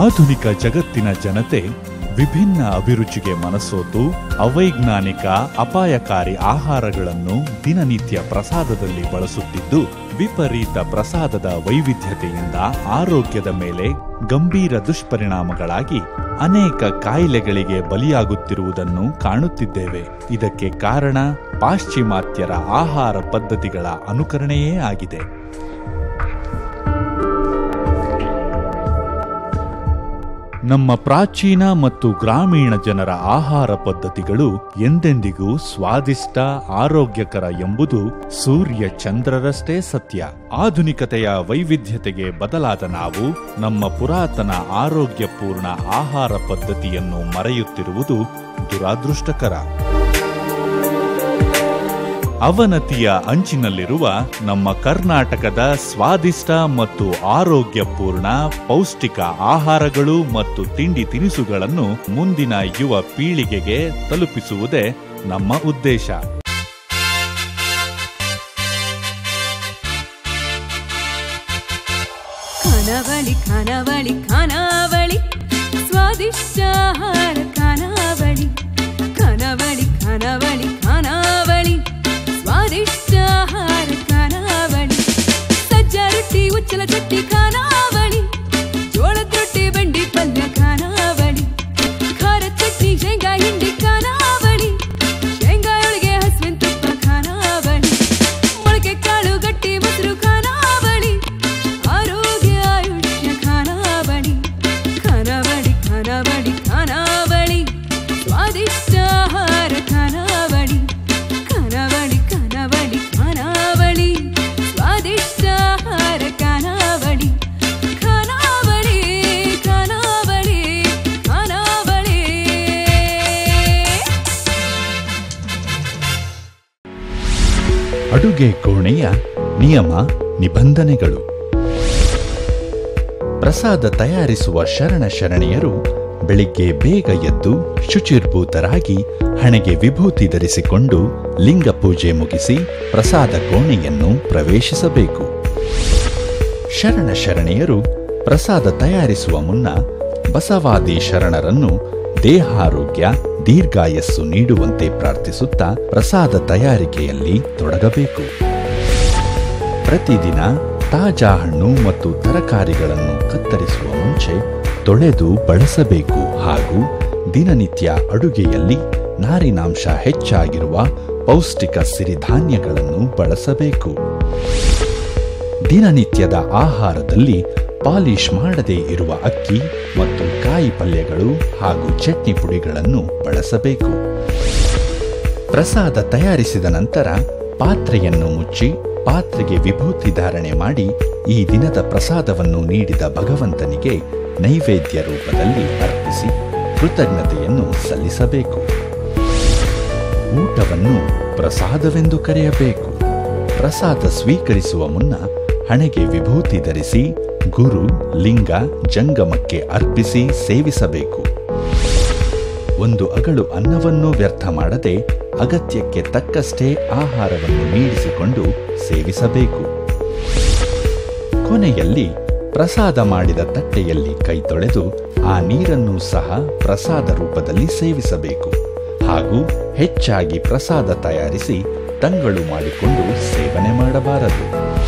ಆಧುನಿಕ ಜಗತ್ತಿನ ಜನತೆ ವಿಭಿನ್ನ ಅಭಿರುಚಿಗೆ ಮನಸೋತು ಅವೈಜ್ಞಾನಿಕ ಅಪಾಯಕಾರಿ ಆಹಾರಗಳನ್ನು ದಿನನಿತ್ಯ ಪ್ರಸಾದದಲ್ಲಿ ಬಳಸುತ್ತಿದ್ದು ವಿಪರೀತ ಪ್ರಸಾದದ ವೈವಿಧ್ಯತೆಯಿಂದ ಆರೋಗ್ಯದ ಮೇಲೆ ಗಂಭೀರ ದುಷ್ಪರಿಣಾಮಗಳಾಗಿ ಅನೇಕ ಕಾಯಿಲೆಗಳಿಗೆ ಬಲಿಯಾಗುತ್ತಿರುವುದನ್ನು ಕಾಣುತ್ತಿದ್ದೇವೆ ಇದಕ್ಕೆ ಕಾರಣ ಪಾಶ್ಚಿಮಾತ್ಯರ ಆಹಾರ ಪದ್ಧತಿಗಳ ಅನುಕರಣೆಯೇ ಆಗಿದೆ ನಮ್ಮ ಪ್ರಾಚೀನ ಮತ್ತು ಗ್ರಾಮೀಣ ಜನರ ಆಹಾರ ಪದ್ಧತಿಗಳು ಎಂದೆಂದಿಗೂ ಸ್ವಾದಿಷ್ಟ ಆರೋಗ್ಯಕರ ಎಂಬುದು ಸೂರ್ಯ ಚಂದ್ರರಷ್ಟೇ ಸತ್ಯ ಆಧುನಿಕತೆಯ ವೈವಿಧ್ಯತೆಗೆ ಬದಲಾದ ನಾವು ನಮ್ಮ ಪುರಾತನ ಆರೋಗ್ಯಪೂರ್ಣ ಆಹಾರ ಪದ್ಧತಿಯನ್ನು ಮರೆಯುತ್ತಿರುವುದು ದುರಾದೃಷ್ಟಕರ ಅವನತಿಯ ಅಂಚಿನಲ್ಲಿರುವ ನಮ್ಮ ಕರ್ನಾಟಕದ ಸ್ವಾದಿಷ್ಟ ಮತ್ತು ಆರೋಗ್ಯಪೂರ್ಣ ಪೌಷ್ಟಿಕ ಆಹಾರಗಳು ಮತ್ತು ತಿಂಡಿ ತಿನಿಸುಗಳನ್ನು ಮುಂದಿನ ಯುವ ಪೀಳಿಗೆಗೆ ತಲುಪಿಸುವುದೇ ನಮ್ಮ ಉದ್ದೇಶ ಖಾನಾವಳಿ ಖಾನಾವಳಿ ಖಾನಾವಳಿ ಸ್ವಾದಿಷ್ಟ ಆಹಾರ ಖಾನಾವಳಿ ಖಾನಾವಳಿ ಖಾನಾವಳಿ ಖಾನಾವಳಿ ಸ್ವಾದಿಷ್ಟ ಆಹಾರ ಖಾನಾವಳಿ ಸಜ್ಜ ರೊಟ್ಟಿ ಉಚ್ಚಲ ಚಟ್ನಿ ಖಾನಾವಳಿ ಜೋಳದ ರೊಟ್ಟಿ ಬಂಡಿ ಪಲ್ಯ ಖಾನಾವಳಿ ಖಾರ ಚಟ್ನಿ ಶೇಂಗಾ ಹಿಂಡಿ ಖಾನಾವಳಿ ಶೇಂಗಾ ಒಳಗೆ ಹಸುವಿನ ತುಪ್ಪ ಖಾನಾವಳಿ ಮೊಳಕೆ ಕಾಳು ಗಟ್ಟಿ ಮೊಸರು ಖಾನಾವಳಿ ಆರೋಗ್ಯ ಆಯುಷ್ಯ ಖಾನಾವಳಿ ಖಾನಾವಳಿ ಖಾನಾವಳಿ ಖಾನಾವಳಿ ಸ್ವಾದಿಷ್ಟ ಆಹಾರ ಖಾನಾವಳಿ ಖಾನಾವಳಿ ಖಾನಾವಳಿ ಖಾನಾವಳಿ ಸ್ವಾದಿಷ್ಟ ಆಹಾರ ಖಾನಾವಳಿ ಖಾನಾವಳಿ ಖಾನಾವಳಿ ಖಾನಾವಳಿ ಅಡುಗೆ ಕೋಣೆಯ ನಿಯಮ ನಿಬಂಧನೆಗಳು ಪ್ರಸಾದ ತಯಾರಿಸುವ ಶರಣ ಶರಣೆಯರು ಬೆಳಿಗ್ಗೆ ಬೇಗ ಎದ್ದು ಶುಚಿರ್ಭೂತರಾಗಿ ಹಣೆಗೆ ವಿಭೂತಿ ಧರಿಸಿಕೊಂಡು ಲಿಂಗ ಪೂಜೆ ಮುಗಿಸಿ ಪ್ರಸಾದ ಕೋಣೆಯನ್ನು ಪ್ರವೇಶಿಸಬೇಕು ಶರಣ ಶರಣೆಯರು ಪ್ರಸಾದ ತಯಾರಿಸುವ ಮುನ್ನ ಬಸವಾದಿ ಶರಣರನ್ನು ದೇಹಾರೋಗ್ಯ ದೀರ್ಘಾಯಸ್ಸು ನೀಡುವಂತೆ ಪ್ರಾರ್ಥಿಸುತ್ತಾ ಪ್ರಸಾದ ತಯಾರಿಕೆಯಲ್ಲಿ ತೊಡಗಬೇಕು ಪ್ರತಿದಿನ ತಾಜಾ ಹಣ್ಣು ಮತ್ತು ತರಕಾರಿಗಳನ್ನು ಕತ್ತರಿಸುವ ಮುಂಚೆ ತೊಳೆದು ಬಳಸಬೇಕು ಹಾಗೂ ದಿನನಿತ್ಯ ಅಡುಗೆಯಲ್ಲಿ ನಾರಿನಾಂಶ ಹೆಚ್ಚಾಗಿರುವ ಪೌಷ್ಟಿಕ ಸಿರಿಧಾನ್ಯಗಳನ್ನು ಬಳಸಬೇಕು ದಿನನಿತ್ಯದ ಆಹಾರದಲ್ಲಿ ಪಾಲಿಶ್ ಮಾಡದೇ ಇರುವ ಅಕ್ಕಿ ಮತ್ತು ಕಾಯಿ ಪಲ್ಯಗಳು ಹಾಗೂ ಚಟ್ನಿ ಪುಡಿಗಳನ್ನು ಬಳಸಬೇಕು ಪ್ರಸಾದ ತಯಾರಿಸಿದ ನಂತರ ಪಾತ್ರೆಯನ್ನು ಮುಚ್ಚಿ ಪಾತ್ರೆಗೆ ವಿಭೂತಿ ಧಾರಣೆ ಮಾಡಿ ಈ ದಿನದ ಪ್ರಸಾದವನ್ನು ನೀಡಿದ ಭಗವಂತನಿಗೆ ನೈವೇದ್ಯ ರೂಪದಲ್ಲಿ ಅರ್ಪಿಸಿ ಕೃತಜ್ಞತೆಯನ್ನು ಸಲ್ಲಿಸಬೇಕು ಊಟವನ್ನು ಪ್ರಸಾದವೆಂದು ಕರೆಯಬೇಕು ಪ್ರಸಾದ ಸ್ವೀಕರಿಸುವ ಮುನ್ನ ಹಣೆಗೆ ವಿಭೂತಿ ಧರಿಸಿ ಗುರು ಲಿಂಗ ಜಂಗಮಕ್ಕೆ ಅರ್ಪಿಸಿ ಸೇವಿಸಬೇಕು ಒಂದು ಅಗಳು ಅನ್ನವನ್ನು ವ್ಯರ್ಥ ಮಾಡದೆ ಅಗತ್ಯಕ್ಕೆ ತಕ್ಕಷ್ಟೇ ಆಹಾರವನ್ನು ನೀಡಿಸಿಕೊಂಡು ಸೇವಿಸಬೇಕು ಕೊನೆಯಲ್ಲಿ ಪ್ರಸಾದ ಮಾಡಿದ ತಟ್ಟೆಯಲ್ಲಿ ಕೈ ತೊಳೆದು ಆ ನೀರನ್ನು ಸಹ ಪ್ರಸಾದ ರೂಪದಲ್ಲಿ ಸೇವಿಸಬೇಕು ಹಾಗೂ ಹೆಚ್ಚಾಗಿ ಪ್ರಸಾದ ತಯಾರಿಸಿ ತಂಗಳು ಮಾಡಿಕೊಂಡು ಸೇವನೆ ಮಾಡಬಾರದು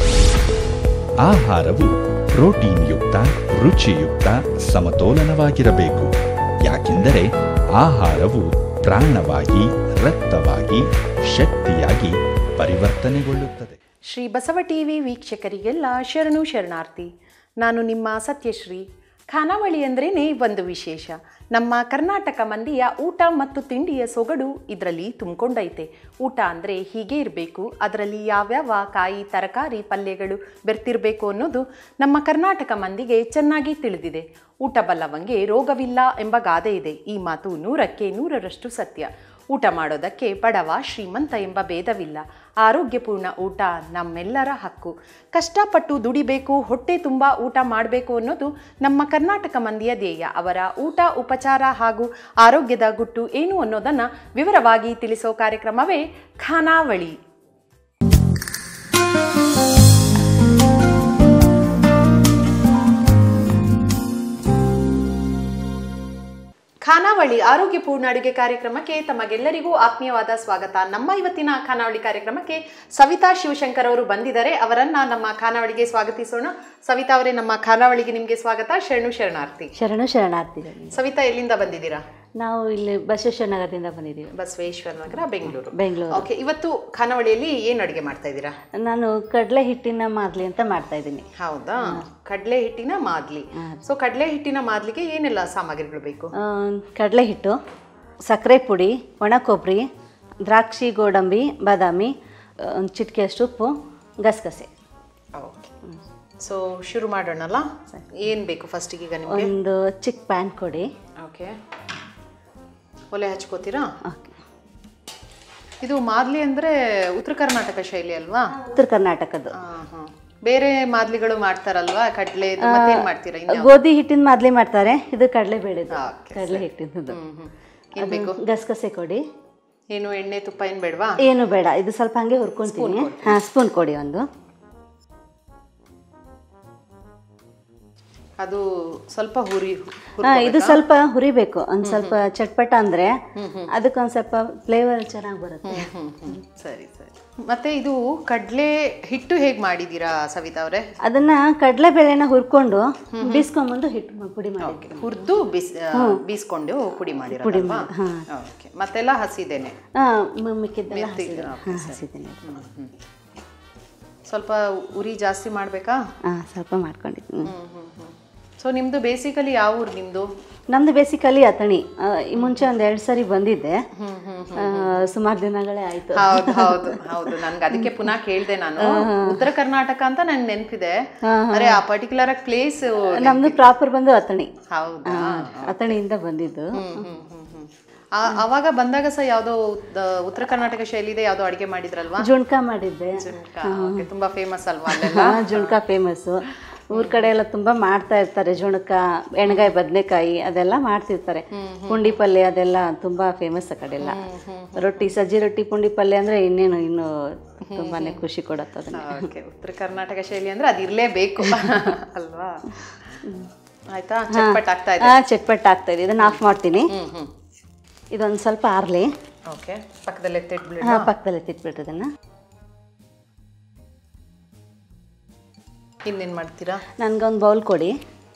ಆಹಾರವು ಪ್ರೋಟೀನ್ ಯುಕ್ತ ರುಚಿಯುಕ್ತ ಸಮತೋಲನವಾಗಿರಬೇಕು ಯಾಕೆಂದರೆ ಆಹಾರವು ಪ್ರಾಣವಾಗಿ ರಕ್ತವಾಗಿ ಶಕ್ತಿಯಾಗಿ ಪರಿವರ್ತನೆಗೊಳ್ಳುತ್ತದೆ ಶ್ರೀ ಬಸವ ಟಿವಿ ವೀಕ್ಷಕರಿಗೆಲ್ಲ ಶರಣು ಶರಣಾರ್ಥಿ ನಾನು ನಿಮ್ಮ ಸತ್ಯಶ್ರೀ ಖಾನಾವಳಿ ಅಂದ್ರೇ ಒಂದು ವಿಶೇಷ ನಮ್ಮ ಕರ್ನಾಟಕ ಮಂದಿಯ ಊಟ ಮತ್ತು ತಿಂಡಿಯ ಸೊಗಡು ಇದರಲ್ಲಿ ತುಂಬಿಕೊಂಡೈತೆ ಊಟ ಅಂದರೆ ಹೀಗೆ ಇರಬೇಕು ಅದರಲ್ಲಿ ಯಾವ್ಯಾವ ಕಾಯಿ ತರಕಾರಿ ಪಲ್ಯಗಳು ಬೆರ್ತಿರಬೇಕು ಅನ್ನೋದು ನಮ್ಮ ಕರ್ನಾಟಕ ಮಂದಿಗೆ ಚೆನ್ನಾಗಿ ತಿಳಿದಿದೆ ಊಟ ಬಲ್ಲವಂಗೆ ರೋಗವಿಲ್ಲ ಎಂಬ ಗಾದೆ ಇದೆ ಈ ಮಾತು ನೂರಕ್ಕೆ ನೂರರಷ್ಟು ಸತ್ಯ ಊಟ ಮಾಡೋದಕ್ಕೆ ಬಡವ ಶ್ರೀಮಂತ ಎಂಬ ಭೇದವಿಲ್ಲ ಆರೋಗ್ಯಪೂರ್ಣ ಊಟ ನಮ್ಮೆಲ್ಲರ ಹಕ್ಕು ಕಷ್ಟಪಟ್ಟು ದುಡಿಬೇಕು ಹೊಟ್ಟೆ ತುಂಬ ಊಟ ಮಾಡಬೇಕು ಅನ್ನೋದು ನಮ್ಮ ಕರ್ನಾಟಕ ಮಂದಿಯ ಧ್ಯೇಯ ಅವರ ಊಟ ಉಪಚಾರ ಹಾಗೂ ಆರೋಗ್ಯದ ಗುಟ್ಟು ಏನು ಅನ್ನೋದನ್ನು ವಿವರವಾಗಿ ತಿಳಿಸೋ ಕಾರ್ಯಕ್ರಮವೇ ಖಾನಾವಳಿ ಖಾನಾವಳಿ ಆರೋಗ್ಯಪೂರ್ಣ ಅಡುಗೆ ಕಾರ್ಯಕ್ರಮಕ್ಕೆ ತಮಗೆಲ್ಲರಿಗೂ ಆತ್ಮೀಯವಾದ ಸ್ವಾಗತ ನಮ್ಮ ಇವತ್ತಿನ ಖಾನಾವಳಿ ಕಾರ್ಯಕ್ರಮಕ್ಕೆ ಸವಿತಾ ಶಿವಶಂಕರ್ ಅವರು ಬಂದಿದ್ದಾರೆ ಅವರನ್ನ ನಮ್ಮ ಖಾನಾವಳಿಗೆ ಸ್ವಾಗತಿಸೋಣ ಸವಿತಾ ಅವರೇ ನಮ್ಮ ಖಾನಾವಳಿಗೆ ನಿಮಗೆ ಸ್ವಾಗತ ಶರಣು ಶರಣಾರ್ಥಿ ಶರಣು ಶರಣಾರ್ಥಿಗಳು ಸವಿತಾ ಎಲ್ಲಿಂದ ಬಂದಿದ್ದೀರಾ ನಾವು ಇಲ್ಲಿ ಬಸವೇಶ್ವರ ನಗರದಿಂದ ಬಂದಿದ್ದೀವಿ ಬಸವೇಶ್ವರ ನಗರ ಬೆಂಗಳೂರು ಬೆಂಗಳೂರು ಓಕೆ ಇವತ್ತು ಖಾನಾವಳಿಯಲ್ಲಿ ಏನು ಅಡುಗೆ ಮಾಡ್ತಾ ಇದ್ದೀರಾ ನಾನು ಕಡಲೆ ಹಿಟ್ಟಿನ ಮಾದಲಿ ಅಂತ ಮಾಡ್ತಾ ಇದ್ದೀನಿ ಹೌದಾ ಕಡಲೆ ಹಿಟ್ಟಿನ ಮಾದ್ಲಿ ಸೊ ಕಡಲೆ ಹಿಟ್ಟಿನ ಮಾದ್ಲಿಗೆ ಏನೆಲ್ಲ ಸಾಮಗ್ರಿಗಳು ಬೇಕು ಕಡಲೆ ಹಿಟ್ಟು ಸಕ್ಕರೆ ಪುಡಿ ಒಣ ಕೊಬ್ಬರಿ ದ್ರಾಕ್ಷಿ ಗೋಡಂಬಿ ಬಾದಾಮಿ ಒಂದು ಚಿಟಿಕೆಯಷ್ಟು ಉಪ್ಪು ಗಸಗಸೆ ಓಕೆ ಸೊ ಶುರು ಮಾಡೋಣಲ್ಲ ಏನು ಬೇಕು ಫಸ್ಟಿಗೆ ಈಗ ನಿಮಗೆ ಒಂದು ಚಿಕ್ಕ ಪ್ಯಾನ್ ಕೊಡಿ ಓಕೆ ಒಲೆ ಹಚ್ಕೋತೀರಾ ಓಕೆ ಇದು ಮಾದ್ಲಿ ಅಂದ್ರೆ ಉತ್ತರ ಕರ್ನಾಟಕ ಶೈಲಿ ಅಲ್ವಾ ಉತ್ತರ ಕರ್ನಾಟಕದ್ದು ಆ, ಹಾ. ಬೇರೆ ಮಾದ್ಲಿಗಳು ಮಾಡ್ತಾರಲ್ವಾ ಕಡಲೆ ಮತ್ತೇನ್ ಮಾಡ್ತೀರಾ ಇನ್ನು ಗೋಧಿ ಹಿಟ್ಟಿನ ಮಾದಲಿ ಮಾಡ್ತಾರೆ ಇದು ಕಡಲೆ ಬೇಳೆದು Okay, ಕಡಲೆ ಹಿಟ್ಟಿನದು ಹ್ಮ್, ಹ್ಮ್. ಏನ್ ಬೇಕು ಗಸಗಸೆ ಕೊಡಿ ಏನು ಎಣ್ಣೆ ತುಪ್ಪ ಏನ್ ಬೇಡವಾ ಏನು ಬೇಡ ಇದು ಸ್ವಲ್ಪ ಹಂಗೆ ಹುರ್ಕೊಂತೀನಿ ಹಾಂ ಸ್ಪೂನ್ ಕೊಡಿ ಒಂದು ಅದು ಸ್ವಲ್ಪ ಹುರಿ ಹುರ್- ಹಾ ಇದು ಸ್ವಲ್ಪ ಹುರಿಬೇಕು ಒಂದ್ ಸ್ವಲ್ಪ ಚಟ್ಪಟ ಅಂದ್ರೆ ಅದಕ್ಕೊಂದ್ ಸ್ವಲ್ಪ ಫ್ಲೇವರ್ ಚೆನ್ನಾಗಿ ಬರುತ್ತೆ ಹ್ಮ್, ಹ್ಮ್. ಸರಿ ಸರಿ ಮತ್ತೆ ಇದು ಕಡ್ಲೆ ಹಿಟ್ಟು ಹೇಗ್ ಮಾಡಿದೀರಾ ಸವಿತಾ ಅವರೇ ಅದನ್ನ ಕಡಲೆ ಬೇಳೆನ ಹುರ್ಕೊಂಡು ಬೀಸ್ಕೊಂಬಂದು ಹಿಟ್ಟು ಮ- ಪುಡಿ ಮಾಡಿ ಹುರಿದು ಬಿಸ್ ಆ, ಬೀಸ್ಕೊಂಡು ಪುಡಿ ಮಾಡಿರೋದಲ್ವಾ ಓಕೆ ಮತ್ತೆಲ್ಲ ಹಸಿದೇನೆ ಹಾ ಮ- ಮಿಕ್ಕಿದ್ದೆಲ್ಲ ಮೆತ್ತಿಗೆ, ಹಸಿದು okay, ಹಾ ಹಸಿದ್ದೀನಿ ಸ್ವಲ್ಪ ಉರಿ ಜಾಸ್ತಿ ಮಾಡ್ಬೇಕಾ ಹಾ ಸ್ವಲ್ಪ ಮಾಡ್ಕೊಂಡಿದ್ದೀನಿ ಸೊ ನಿಮ್ದು ಬೇಸಿಕಲಿ ಯಾವ ಊರು ನಿಮ್ದು ನಮ್ದು ಬೇಸಿಕಲಿ ಅಥಣಿ ಆ, ಈ ಮುಂಚೆ ಒಂದ್ ಎರಡ್ ಸರಿ ಬಂದಿದ್ದೆ ಸುಮಾರು ದಿನಗಳೇ ಆಯ್ತು ಹೌದು ಹೌದು ಹೌದು ನನ್ಗೆ ಅದಕ್ಕೆ ಪುನಃ ಕೇಳ್ದೆ ನಾನು ಉತ್ತರ ಕರ್ನಾಟಕ ಅಂತ ನನ್ಗೆ ನೆನಪಿದೆ ಅರೆ ಆ ಪರ್ಟಿಕ್ಯುಲರ್ ಪ್ಲೇಸ್ ನಮ್ದು ಪ್ರಾಪರ್ ಬಂದು ಅಥಣಿ ಹೌದಾ ಅಥಣಿಯಿಂದ ಬಂದಿದ್ದು ಹ್ಮ್, ಹ್ಮ್, ಹ್ಮ್, ಹ್ಮ್. ಆ- ಅವಾಗ ಬಂದಾಗ ಸಹ ಯಾವ್ದೋ ಉತ್- ಉತ್ತರ ಕರ್ನಾಟಕ ಶೈಲಿದೆ ಯಾವ್ದೋ ಅಡಿಗೆ ಮಾಡಿದ್ರಲ್ವಾ ಜುಣ್ಕ ಮಾಡಿದ್ದೆ ಜುನ್ಕ. Okay, ತುಂಬಾ ಫೇಮಸ್ ಅಲ್ವಾ ಅಲ್ಲೆಲ್ಲ ಹಾ, ಜುಣ್ಕ ಫೇಮಸ್ಸು ಊರ್ ಕಡೆ ಎಲ್ಲ ತುಂಬಾ ಮಾಡ್ತಾ ಇರ್ತಾರೆ ಜುಣಕ ಎಣ್ಗಾಯಿ ಬದನೆಕಾಯಿ ಅದೆಲ್ಲ ಮಾಡ್ತಿರ್ತಾರೆ ಪುಂಡಿ ಪಲ್ಯ ಅದೆಲ್ಲ ತುಂಬಾ ಫೇಮಸ್ ಆ ಕಡೆ ಎಲ್ಲ ರೊಟ್ಟಿ ಸಜ್ಜಿ ರೊಟ್ಟಿ ಪುಂಡಿ ಪಲ್ಯ ಅಂದ್ರೆ ಇನ್ನೇನು ಇನ್ನು ತುಂಬಾನೇ ಖುಷಿ ಕೊಡತ್ತೆ ಅದನ್ನ ಓಕೆ ಉತ್ತರ ಕರ್ನಾಟಕ ಶೈಲಿ ಅಂದ್ರೆ ಅದಿರ್ಲೇಬೇಕು ಅಲ್ವಾ ಆಯ್ತಾ ಚಟ್ಪಟ್ ಆಗ್ತಾ ಇದೆ ಹಾ ಚಟ್ಪಟ್ ಆಗ್ತಾ ಇದೆ ಇದನ್ನ ಆಫ್ ಮಾಡ್ತೀನಿ ಹ್ಮ್ ಹ್ಮ್ ಇದೊಂದು ಸ್ವಲ್ಪ ಆರ್ಲಿ ಓಕೆ ಪಕ್ಕದಲ್ಲಿ ಎತ್ತಿಟ್ಬಿಡಿ ಹಾ ಪಕ್ಕದಲ್ಲಿ ತಿಟ್ಬಿಟ್ಟು ಇದನ್ನ ಇನ್ನೇನ್ ಮಾಡ್ತೀರಾ ನನ್ಗೊಂದು ಬೌಲ್ ಕೊಡಿ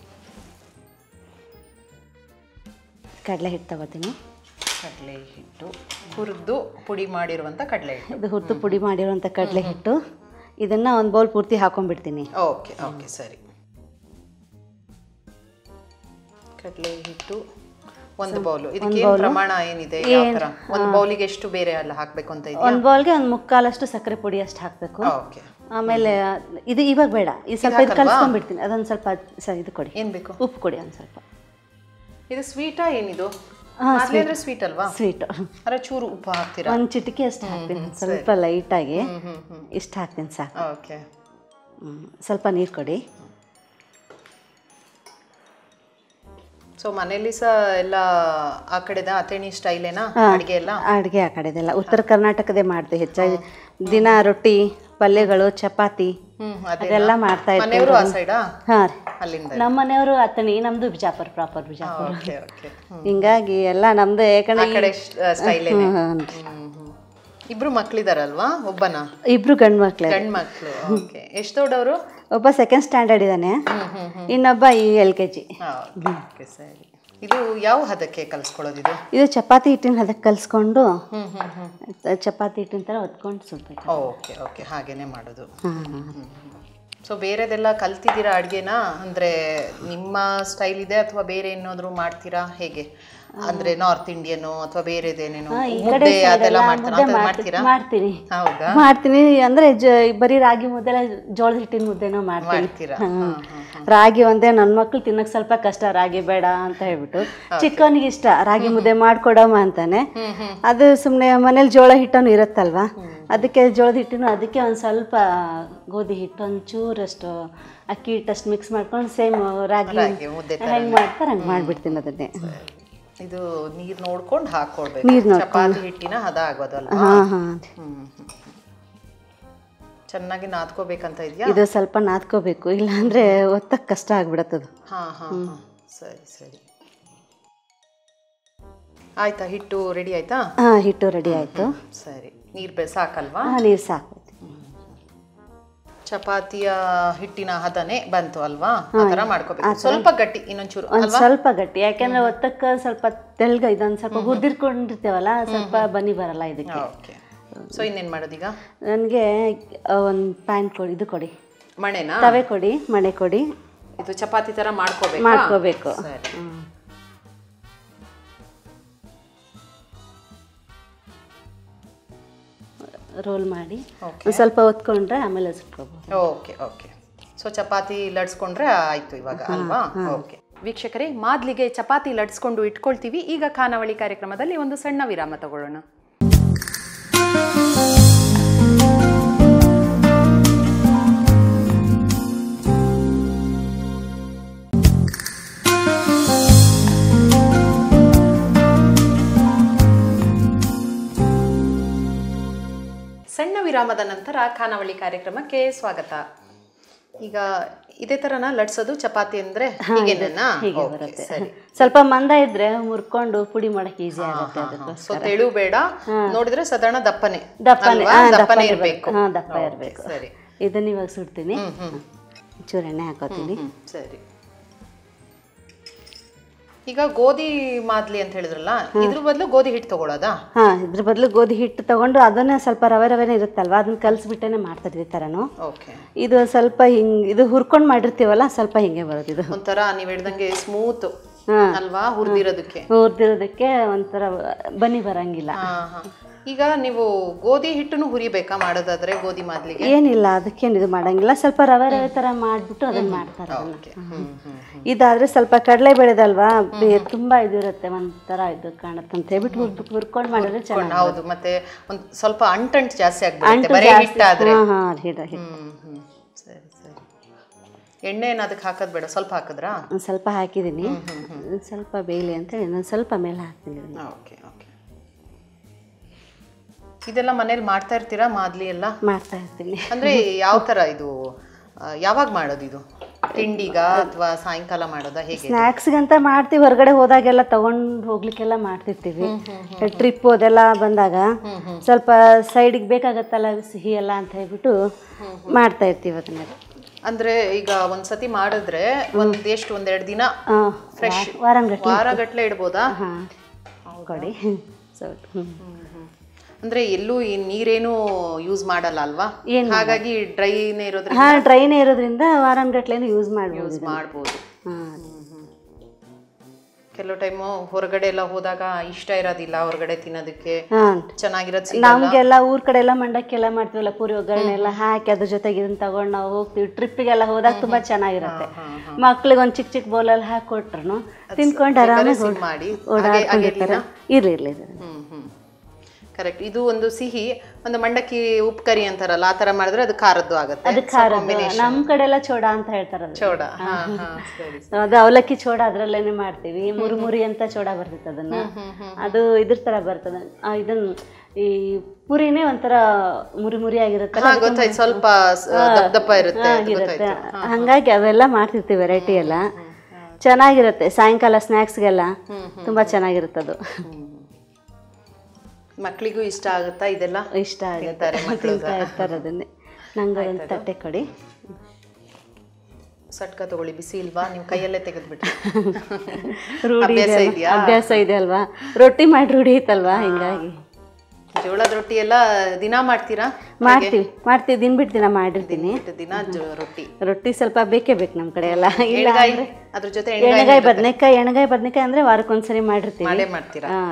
ಕಡಲೆ ಹಿಟ್ಟು ತಗೋತೀನಿ ಕಡಲೆ ಹಿಟ್ಟು ಹುರಿದು ಪುಡಿ ಮಾಡಿರುವಂತ ಕಡಲೆ ಹಿಟ್ಟು ಇದು ಹುರಿದು ಪುಡಿ ಮಾಡಿರುವಂಥ ಕಡಲೆ ಹಿಟ್ಟು ಇದನ್ನ ಒಂದು ಬೌಲ್ ಪೂರ್ತಿ ಹಾಕೊಂಡ್ಬಿಡ್ತೀನಿ ಓಕೆ ಓಕೆ ಸರಿ ಕಡಲೆ ಹಿಟ್ಟು ಒಂದು ಬೌಲು ಇದಕ್ಕೆ ಏನ್ ಪ್ರಮಾಣ ಏನಿದೆ ಯಾವ ತರ ಒಂದು ಬೌಲಿಗೆ ಎಷ್ಟು ಬೇರೆ ಎಲ್ಲ ಹಾಕ್ಬೇಕು ಅಂತ ಇದೆಯಾ ಒಂದು ಬೌಲ್ಗೆ ಒಂದು ಮುಕ್ಕಾಲಷ್ಟು ಸಕ್ಕರೆ ಪುಡಿ ಅಷ್ಟು ಹಾಕಬೇಕು ಓಕೆ ಆಮೇಲೆ ಇದು ಇವಾಗ ಬೇಡ ಇದು ಸ್ವಲ್ಪ ಇದು ಕಲ್ಸ್ಕೊಂಡ್ಬಿಡ್ತೀನಿ ಅದೊಂದು ಸ್ವಲ್ಪ ಸ ಇದು ಕೊಡಿ ಏನ್ ಬೇಕು ಉಪ್ಪು ಕೊಡಿ ಒಂದು ಸ್ವಲ್ಪ ಇದು ಸ್ವೀಟಾ ಏನಿದು ಮಾದ್ಲಿ ಅಂದ್ರೆ ಸ್ವೀಟ್ ಅಲ್ವಾ ಸ್ವೀಟು ಅರೆ ಚೂರು ಉಪ್ಪು ಹಾಕ್ತೀರಾ ಒಂದು ಚಿಟಿಕೆ ಅಷ್ಟು ಹಾಕ್ತೀನಿ ಸ್ವಲ್ಪ ಲೈಟಾಗಿ ಇಷ್ಟು ಹಾಕ್ತೀನಿ ಸಾಕು ಓಕೆ ಹ್ಮ್. ಸ್ವಲ್ಪ ನೀರು ಕೊಡಿ ಸೊ ಮನೇಲಿ ಸಹ ಎಲ್ಲ ಆ ಕಡೆದ ಅಥೇಣಿ ಸ್ಟೈಲೇನಾ ಅಡಿಗೆ ಎಲ್ಲ ಅಡುಗೆ ಆ ಕಡೆದೆಲ್ಲ ಉತ್ತರ ಕರ್ನಾಟಕದೇ ಮಾಡ್ತೀವಿ ಹೆಚ್ಚಾಗಿ ದಿನ ರೊಟ್ಟಿ ಪಲ್ಯಗಳು ಚಪಾತಿ ಹ್ಮ್ ಅದೇ ಅದೆಲ್ಲ ಮಾಡ್ತಾ ಇರ್ತೀವಿ ಮನೆಯವರು ಆ ಸೈಡಾ ಹಾಂ ರೀ ಅಲ್ಲಿಂದ ನಮ್ಮ ಮನೆಯವರು ಅಥಣಿ ನಮ್ದು Bijapur proper Bijapur okay okay ಹಿಂಗಾಗಿ ಎಲ್ಲ ನಮ್ದು ಆ ಯಾಕಂದ್ರೆ ಕಡೆ ಸ್ಟೈಲೇನೆ ಹ್ಮ್. ಇಬ್ರು ಮಕ್ಳಿದಾರಲ್ವಾ ಒಬ್ಬನ ಇಬ್ರು ಗಂಡು ಮಕ್ಳೆ ಗಂಡ್ ಮಕ್ಳು ಓಕೆ ಎಷ್ಟು ದೊಡ್ಡವರು ಒಬ್ಬ ಸೆಕೆಂಡ್ ಸ್ಟ್ಯಾಂಡರ್ಡ್ ಇದ್ದಾನೆ ಇನ್ನೊಬ್ಬ ಈ ಎಲ್ ಕೆ ಜಿ ಓಕೆ ಸರಿ ಇದು ಯಾವ ಹದಕ್ಕೆ ಕಲ್ಸ್ಕೊಳ್ಳೋದು ಇದು ಇದು ಚಪಾತಿ ಹಿಟ್ಟಿನ ಅದಕ್ಕೆ ಕಲಿಸ್ಕೊಂಡು ಹ್ಮ್ ಹ್ಮ್ ಹ್ಮ್ ಚಪಾತಿ ಹಿಟ್ಟಿನ ಥರ ಹೊತ್ಕೊಂಡು ಸುಡ್ಬೇಕು ಓಕೆ ಓಕೆ ಹಾಗೇನೆ ಮಾಡೋದು ಹಾಂ ಸೊ ಬೇರೆದೆಲ್ಲ ಕಲ್ತಿದ್ದೀರಾ ಅಡುಗೆನ ಅಂದರೆ ನಿಮ್ಮ ಸ್ಟೈಲ್ ಇದೆ ಅಥವಾ ಬೇರೆ ಏನಾದರೂ ಮಾಡ್ತೀರಾ ಹೇಗೆ ಅಂದರೆ ನಾರ್ತ್ ಇಂಡಿಯನು ಅಥವಾ ಬೇರೆದೇನೇನು ಮುದ್ದೆ ಅದೆಲ್ಲ ಮಾಡ್ತಾರಾ ಅದು ಮಾಡ್ತೀರಾ ಮಾಡ್ತೀನಿ ಹೌದಾ ಮಾಡ್ತೀನಿ ಅಂದ್ರೆ ಜ ಬರೀ ರಾಗಿ ಮುದ್ದೆಲ್ಲ ಜೋಳದ ಹಿಟ್ಟಿನ ಮುದ್ದೆನೂ ಮಾಡ್ತೀನಿ ಮಾಡ್ತೀರಾ ಹ್ಮ್. ರಾಗಿ ಒಂದೇ ನನ್ನ ಮಕ್ಳು ತಿನ್ನಕ್ ಸ್ವಲ್ಪ ಕಷ್ಟ ರಾಗಿ ಬೇಡ ಅಂತ ಹೇಳ್ಬಿಟ್ಟು ಚಿಕ್ಕವನಿಗೆ ಇಷ್ಟ ರಾಗಿ ಮುದ್ದೆ ಮಾಡ್ಕೊಡಮ್ಮ ಅಂತಾನೆ ಅದು ಸುಮ್ಮನೆ ಮನೇಲಿ ಜೋಳ ಹಿಟ್ಟನ್ನು ಇರುತ್ತಲ್ವಾ ಅದಕ್ಕೆ ಜೋಳದ ಹಿಟ್ಟಿನ ಅದಕ್ಕೆ ಒಂದು ಸ್ವಲ್ಪ ಗೋಧಿ ಹಿಟ್ಟು ಒಂಚೂರಷ್ಟು ಅಕ್ಕಿ ಹಿಟ್ಟಷ್ಟು ಮಿಕ್ಸ್ ಮಾಡ್ಕೊಂಡು ಸೇಮ್ ರಾಗಿ ರಾಗಿ ಮುದ್ದೆ ಹೆಂಗೆ ಮಾಡ್ತಾರೆ ಹಂಗೆ ಮಾಡ್ಬಿಡ್ತೀನಿ ಅದನ್ನೇ ಇದು ನೀರು ನೋಡ್ಕೊಂಡು ಹಾಕೊಳ್ಬೇಕು ನೀರ್ ಚಪಾತಿ ಹಿಟ್ಟಿನ ಹದ ಆಗೋದಲ್ವಾ ಹಾಂ ಹಾಂ ಹ್ಮ್ ಹ್ಮ್. ಚೆನ್ನಾಗಿ ನಾದ್ಕೋಬೇಕಂತ ಇದೆಯಾ ಇದು ಸ್ವಲ್ಪ ನಾದ್ಕೋಬೇಕು ಇಲ್ಲಾಂದ್ರೆ ಒತ್ತಕ್ಕೆ ಕಷ್ಟ ಆಗ್ಬಿಡತ್ತದು ಹಾ ಹಾ ಹಾ ಸರಿ ಸರಿ ಆಯ್ತಾ ಹಿಟ್ಟು ರೆಡಿ ಆಯ್ತಾ ಹಾಂ ಹಿಟ್ಟು ರೆಡಿ ಆಯಿತು ಸರಿ ನೀರು ಬೆ ಸಾಕಲ್ವಾ ಹಾಂ ನೀರು ಸಾಕು ಚಪಾತಿಯ ಹಿಟ್ಟಿನ ಹದನೆ ಬಂತು ಅಲ್ವಾ ಆ ಥರ ಮಾಡ್ಕೋಬೇಕು ಸ್ವಲ್ಪ ಗಟ್ಟಿ ಇನ್ನೊಂಚೂರು ಒಂದು ಸ್ವಲ್ಪ ಗಟ್ಟಿ ಯಾಕೆಂದ್ರೆ ಒತ್ತಕ್ಕೆ ಸ್ವಲ್ಪ ತೆಳ್ಗ ಇದೊಂದು ಸ್ವಲ್ಪ ಹುರಿದಿರ್ಕೊಂಡಿರ್ತೇವಲ್ಲ ಸ್ವಲ್ಪ ಬನ್ನಿ ಬರಲ್ಲ ಇದಕ್ಕೆ ಓಕೆ ಸೊ ಇನ್ನೇನು ಮಾಡೋದೀಗ ನನಗೆ ಒಂದು ಪ್ಯಾನ್ ಕೊಡಿ ಇದು ಕೊಡಿ ಮಣೆನಾ ತವೆ ಕೊಡಿ ಮಣೆ ಕೊಡಿ ಇದು ಚಪಾತಿ ತರ ಮಾಡ್ಕೋಬೇಕು ಮಾಡ್ಕೋಬೇಕು ಸರಿ ರೋಲ್ ಮಾಡಿ Okay. ಒಂದು ಸ್ವಲ್ಪ ಹೊತ್ಕೊಂಡ್ರೆ ಆಮೇಲೆ ಸುಟ್ಕೋಬೋದು ಓಕೆ ಓಕೆ ಸೊ ಚಪಾತಿ ಲಡ್ಸ್ಕೊಂಡ್ರೆ ಆಯ್ತು ಇವಾಗ ಅಲ್ವಾ ಓಕೆ ವೀಕ್ಷಕರೇ ಮಾದ್ಲಿಗೆ ಚಪಾತಿ ಲಡ್ಸ್ಕೊಂಡು ಇಟ್ಕೊಳ್ತೀವಿ ಈಗ ಖಾನಾವಳಿ ಕಾರ್ಯಕ್ರಮದಲ್ಲಿ ಒಂದು ಸಣ್ಣ ವಿರಾಮ ತಗೊಳ್ಳೋಣ ಸಣ್ಣ ವಿರಾಮದ ನಂತರ ಖಾನಾವಳಿ ಕಾರ್ಯಕ್ರಮಕ್ಕೆ ಸ್ವಾಗತ ಈಗ ಇದೇ ತರನ ಲಡ್ಸೋದು ಚಪಾತಿ ಅಂದ್ರೆ ಹೀಗೇನಾ ಹೀಗೆ Okay, ಬರುತ್ತೆ ಸರಿ ಸ್ವಲ್ಪ ಮಂದ ಇದ್ರೆ ಮುರ್ಕೊಂಡು ಪುಡಿ ಮಾಡಕ್ಕೆ ಈಸಿ ಆಗುತ್ತೆ ಅದಕ್ಕೆ ಸೊ ತೆಳು ಬೇಡ ನೋಡಿದ್ರೆ ಸಾಧಾರಣ ದಪ್ಪನೆ ದಪ್ಪನೆ ಅಲ್ವಾ? ಹಾ, ದಪ್ಪನೆ ದಪ್ಪನೆ ಇರ್ಬೇಕು ಹಾ ದಪ್ಪ ಇರಬೇಕು ಸರಿ ಇದನ್ನ ಇವಾಗ ಸುಡ್ತೀನಿ ಚೂರು ಎಣ್ಣೆ ಹಾಕೋತೀನಿ ಹ್ಮ್ ಸರಿ ಈಗ ಗೋಧಿ ಮಾದ್ಲಿ ಅಂತ ಹೇಳಿದ್ರಲ್ಲ ಇದ್ರ ಬದಲು ಗೋಧಿ ಹಿಟ್ಟು ತಗೊಳ್ಳೋದಾ ಹಾ ಇದ್ರ ಬದಲು ಗೋಧಿ ಹಿಟ್ಟು ತಗೊಂಡು ಅದನ್ನ ಸ್ವಲ್ಪ ರವೆ ರವೆನೇ ಇರುತ್ತಲ್ವಾ ಅದನ್ನ ಕಲಸ್ಬಿಟ್ಟೇನೆ ಮಾಡ್ತಾರೆ ಈ ಥರನು ಓಕೆ ಇದು ಸ್ವಲ್ಪ ಹಿಂಗ್ ಇದು ಹುರ್ಕೊಂಡು ಮಾಡಿರ್ತೀವಲ್ಲ ಸ್ವಲ್ಪ ಹಿಂಗೆ ಬರೋದು ಇದು ಒಂಥರ ನೀವ್ ಹೇಳ್ದಂಗೆ ಸ್ಮೂತ್ ಹಾ. ಅಲ್ವಾ ಹುರಿದಿರೋದಕ್ಕೆ ಹುರಿದಿರೋದಕ್ಕೆ ಒಂಥರ ಬನ್ನಿ ಬರಂಗಿಲ್ಲ ಹಾ ಹಾ ಈಗ ನೀವು ಗೋಧಿ ಹಿಟ್ಟನ್ನು ಹುರಿಬೇಕಾ ಮಾಡೋದಾದ್ರೆ ಗೋಧಿ ಮಾದ್ಲಿಗೆ ಏನಿಲ್ಲ ಅದಕ್ಕೇನು ಇದು ಮಾಡಂಗಿಲ್ಲ ಸ್ವಲ್ಪ ರವೆ ರವೆ ಥರ ಮಾಡಿಬಿಟ್ಟು ಅದನ್ನ ಮಾಡ್ತಾರೆ ಅದನ್ನ ಓಕೆ ಹ್ಮ್ ಹ್ಮ್ ಇದಾದ್ರೆ ಸ್ವಲ್ಪ ಕಡಲೆ ಬೆಳೆದಲ್ವಾ ಬೆ- ತುಂಬಾ ಇದಿರುತ್ತೆ ಒಂಥರ ಇದು ಕಾಣುತ್ತೆ ಅಂತ ಹೇಳ್ಬಿಟ್ಟು ಹುರ್ಬಿಟ್ಟು ಹುರ್ಕೊಂಡು ಮಾಡಿದ್ರೆ ಚೆನ್ನಾಗಿ ಹೌದು ಮತ್ತೆ ಒಂದ್ ಸ್ವಲ್ಪ ಅಂಟಂಟ್ ಜಾಸ್ತಿ ಆಗ್ಬಿಡುತ್ತೆ ಬರೀ ಹಿಟ್ಟಾದ್ರೆ ಹಾ ಹಾ ಹಿಡ ಹಿಡ ಹ್ಮ್ ಹ್ಮ್ ಸರಿ ಸರಿ ಎಣ್ಣೆ ಏನು ಅದಕ್ಕೆ ಹಾಕೋದ್ ಬೇಡ ಸ್ವಲ್ಪ ಹಾಕಿದ್ರಾ ಒಂದು ಸ್ವಲ್ಪ ಹಾಕಿದ್ದೀನಿ ಒಂದ್ ಸ್ವಲ್ಪ ಬೇಯಲಿ ಅಂತೇಳಿ ಇನ್ನೊಂದು ಸ್ವಲ್ಪ ಮೇಲೆ ಹಾಕ್ತೀನಿ ಇದನ್ನ. ಓಕೆ ಓಕೆ ಇದೆಲ್ಲ ಮನೇಲಿ ಮಾಡ್ತಾ ಇರ್ತೀರಾ ಮಾದ್ಲಿ ಎಲ್ಲ ಮಾಡ್ತಾ ಇರ್ತೀನಿ ಅಂದ್ರೆ ಯಾವ ತರ ಇದು ಆ, ಯಾವಾಗ ಮಾಡೋದು ಇದು ತಿಂಡಿಗ ಅಥವಾ ಸಾಯಂಕಾಲ ಮಾಡೋದಾ ಹೇಗೆ ಸ್ನ್ಯಾಕ್ಸ್ಗಂತ ಮಾಡ್ತೀವಿ ಹೊರಗಡೆ ಹೋದಾಗೆಲ್ಲ ತಗೊಂಡು ಹೋಗ್ಲಿಕ್ಕೆಲ್ಲ ಮಾಡ್ತಿರ್ತೀವಿ ಟ್ರಿಪ್ ಅದೆಲ್ಲ ಬಂದಾಗ ಸ್ವಲ್ಪ ಸೈಡಿಗೆ ಬೇಕಾಗತ್ತಲ್ಲ ಸಿಹಿ ಎಲ್ಲ ಅಂತ ಹೇಳ್ಬಿಟ್ಟು ಮಾಡ್ತಾ ಇರ್ತೀವಿ ಅದನ್ನೆಲ್ಲ ಅಂದ್ರೆ ಈಗ ಒಂದ್ಸತಿ ಮಾಡಿದ್ರೆ ಒಂದ್ ಎಷ್ಟು ಒಂದೆರಡು ದಿನ ಆ, ಫ್ರೆಶ್ ವಾರಗಟ್ಲೆ ವಾರಗಟ್ಲೆ ಇಡ್ಬೋದಾ ಹಾಂ ಕೊಡಿ ಸ್ವಲ್ಪ ಹ್ಞೂ ಅಂದ್ರೆ ಎಲ್ಲೂ ಈ ನೀರೇನು ಯೂಸ್ ಮಾಡಲ್ಲ ಅಲ್ವಾ ಹಾಗಾಗಿ ಡ್ರೈನೇ ಇರೋದ್ರಿಂದ ಹಾಂ ಡ್ರೈನೇ ಇರೋದ್ರಿಂದ ವಾರಗಟ್ಲೆನೂ ಯೂಸ್ ಮಾಡ್ಬೋದು ಯೂಸ್ ಮಾಡ್ಬೋದು ಹಾಂ ಕೆಲವು ಟೈಮು ಹೊರಗಡೆ ಎಲ್ಲ ಹೋದಾಗ ಇಷ್ಟ ಇರೋದಿಲ್ಲ ಹೊರಗಡೆ ತಿನ್ನೋದಕ್ಕೆ ಹಾಂ ಚೆನ್ನಾಗಿರೋದು ಸಿಗಲ್ಲ ನಮಗೆಲ್ಲ ಊರ್ ಕಡೆ ಎಲ್ಲ ಮಂಡಕ್ಕೆಲ್ಲ ಮಾಡ್ತೀವಲ್ಲ ಪೂರಿ ಒಗ್ಗರಣೆ ಎಲ್ಲ ಹಾಕಿ ಅದ್ರ ಜೊತೆಗೆ ಇದನ್ನ ತಗೊಂಡು ನಾವು ಹೋಗ್ತೀವಿ ಟ್ರಿಪ್ಪಿಗೆಲ್ಲ ಹೋದಾಗ ತುಂಬಾ ಚೆನ್ನಾಗಿರುತ್ತೆ ಮಕ್ಳಿಗೆ ಒಂದು ಚಿಕ್ಕ ಚಿಕ್ಕ ಬೌಲಲ್ಲಿ ಹಾಕಿ ಕೊಟ್ರು ತಿನ್ಕೊಂಡು ಆರಾಮಾಗಿ ಸಿಮ್ ಮಾಡಿ ಓಡಾಡ್ಕೊಂಡಿರ್ತಾರೆ ಇರ್ಲಿ ಇರ್ಲಿ ಇರ್ಲಿ. ಹ್ಮ್ ಹ್ಮ್ ಕರೆಕ್ಟ್ ಇದು ಒಂದು ಸಿಹಿ ಒಂದು ಮಂಡಕ್ಕಿ ಉಪ್ಪು ಕರಿ ಅಂತಾರಲ್ಲ ಆ ತರ ಮಾಡಿದ್ರೆ ಅದು ಖಾರದ್ದು ಆಗುತ್ತೆ ಅದು ಖಾರದ್ದು ನಮ್ ಕಡೆ ಎಲ್ಲ ಚೋಡ ಅಂತ ಹೇಳ್ತಾರೆ ಅದು. ಚೌಡ ಹಾ ಹಾ ಸರಿ ಅದು ಅವಲಕ್ಕಿ ಚೋಡ ಅದ್ರಲ್ಲೇನೆ ಮಾಡ್ತೀವಿ ಮುರುಮುರಿ ಅಂತ ಚೋಡ ಬರ್ತೈತೆ ಅದನ್ನ ಅದು ಇದ್ರ ತರ ಬರ್ತದೆ ಆ, ಇದನ್ನ ಈ ಪುರಿನೇ ಒಂಥರ ಮುರಿ ಮುರಿ ಆಗಿರುತ್ತೆ ಹಾ ಗೊತ್ತಾಯ್ತು ಸ್ವಲ್ಪ ಸ- ದಪ್ಪ ದಪ್ಪ ಇರುತ್ತೆ ಅದು ಇರುತ್ತೆ ಗೊತ್ತಾಯ್ತು ಹಂಗಾಗಿ ಅವೆಲ್ಲ ಮಾಡ್ತಿರ್ತೀವಿ ವೆರೈಟಿ ಎಲ್ಲ ಚೆನ್ನಾಗಿರುತ್ತೆ ಸಾಯಂಕಾಲ ಸ್ನ್ಯಾಕ್ಸ್ಗೆಲ್ಲ ತುಂಬಾ ಚೆನ್ನಾಗಿರುತ್ತೆ ಅದು ಮಕ್ಳಿಗೂ ಇಷ್ಟ ಆಗುತ್ತಾ ಇದೆಲ್ಲ ಇಷ್ಟ ಆಗುತ್ತೆ ತಿಂತಾರೆ ಮಕ್ಳು ತಿಂತಾ ಇರ್ತಾರೆ ಅದನ್ನೇ ನಂಗೆ ಒಂದು ತಟ್ಟೆ ಕೊಡಿ ಸಟ್ಕ ತಗೊಳ್ಳಿ ಬಿಸಿ ಇಲ್ವಾ ನೀವು ಕೈಯಲ್ಲೇ ತೆಗೆದ್ಬಿಟ್ರಿ ರೂಢಿ ಅಭ್ಯಾಸ ಇದೆ ಇದೆಯಾ ಅಭ್ಯಾಸ ಇದೆ ಅಲ್ವಾ ರೊಟ್ಟಿ ಮಾಡಿ ರೂಢಿ ಐತಲ್ವಾ ಹಿಂಗಾಗಿ ಜೋಳದ ರೊಟ್ಟಿ ಎಲ್ಲ ದಿನ ಮಾಡ್ತೀರಾ ಮಾಡ್ತೀವಿ ಮಾಡ್ತೀವಿ ದಿನ ಬಿಟ್ಟು ದಿನ ಮಾಡಿರ್ತೀನಿ ಎಷ್ಟು ದಿನ ಜೋ- ರೊಟ್ಟಿ ರೊಟ್ಟಿ ಸ್ವಲ್ಪ ಬೇಕೇ ಬೇಕು ನಮ್ಮ ಕಡೆ ಎಲ್ಲ ಇಲ್ಲ ಎಣ್ಗಾಯಿ ಅದ್ರ ಜೊತೆ ಎಣ್ಗಾಯಿ ಎಣ್ಣೆಗಾಯಿ ಬದನೆಕಾಯಿ ಎಣ್ಣೆಗಾಯಿ ಬದನೆಕಾಯಿ ಅಂದ್ರೆ ವಾರಕ್ಕೊಂದ್ಸರಿ ಮಾಡಿರ್ತೀವಿ ಮಾಡೇ ಮಾಡ್ತೀರಾ ಹಾ.